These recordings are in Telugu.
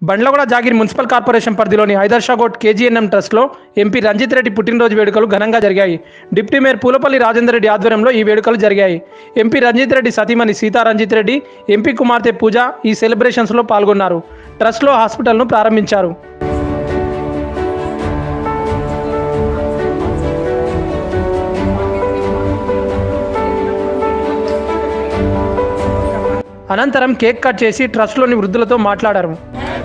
బండ్లగూడ జాగిర్ మున్సిపల్ కార్పొరేషన్ పరిధిలోని హైదర్షాగోట్ కేజీఎన్ఎం ట్రస్ట్లో ఎంపీ రంజిత్ రెడ్డి పుట్టినరోజు వేడుకలు ఘనంగా జరిగాయి డిప్యూటీ మేయర్ పూలపల్లి రాజేందర్ రెడ్డి ఆధ్వర్యంలో ఈ వేడుకలు జరిగాయి ఎంపీ రంజిత్ రెడ్డి సతీమణి సీతా రంజిత్ రెడ్డి ఎంపీ కుమార్తె పూజ ఈ సెలబ్రేషన్స్లో పాల్గొన్నారు ట్రస్ట్లో హాస్పిటల్ను ప్రారంభించారు అనంతరం కేక్ కట్ చేసి ట్రస్ట్లోని వృద్ధులతో మాట్లాడారు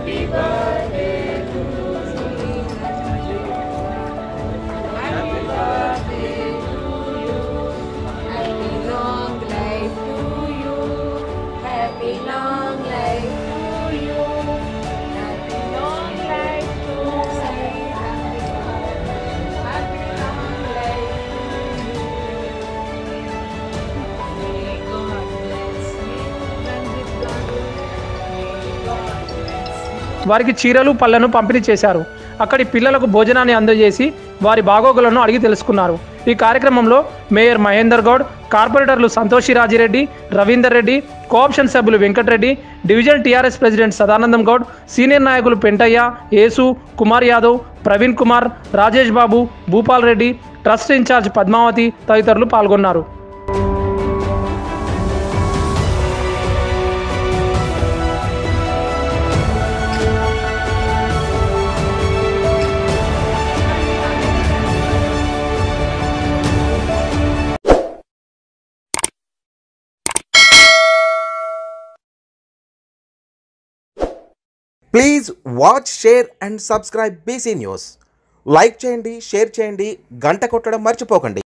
Happy long life to you. Happy long life to you. Happy long life to you. Happy long life to you. May God bless you and with God. May God bless you. వారికి చీరలు పళ్ళను పంపిణీ చేశారు అక్కడి పిల్లలకు భోజనాన్ని అందజేసి వారి బాగోగులను అడిగి తెలుసుకున్నారు ఈ కార్యక్రమంలో మేయర్ మహేందర్ గౌడ్ కార్పొరేటర్లు సంతోషి రాజిరెడ్డి రవీందర్ రెడ్డి కోఆప్షన్ సభ్యులు Venkatareddy division TRS president Sadanandam Goud senior నాయకులు పెంటయ్య యేసు కుమార్ యాదవ్ ప్రవీణ్ కుమార్ రాజేష్ బాబు భూపాల్ రెడ్డి ట్రస్ట్ ఇన్ఛార్జ్ పద్మావతి తదితరులు పాల్గొన్నారు please watch share and subscribe BC news like చేయండి షేర్ చేయండి గంట కొట్టడం మర్చిపోకండి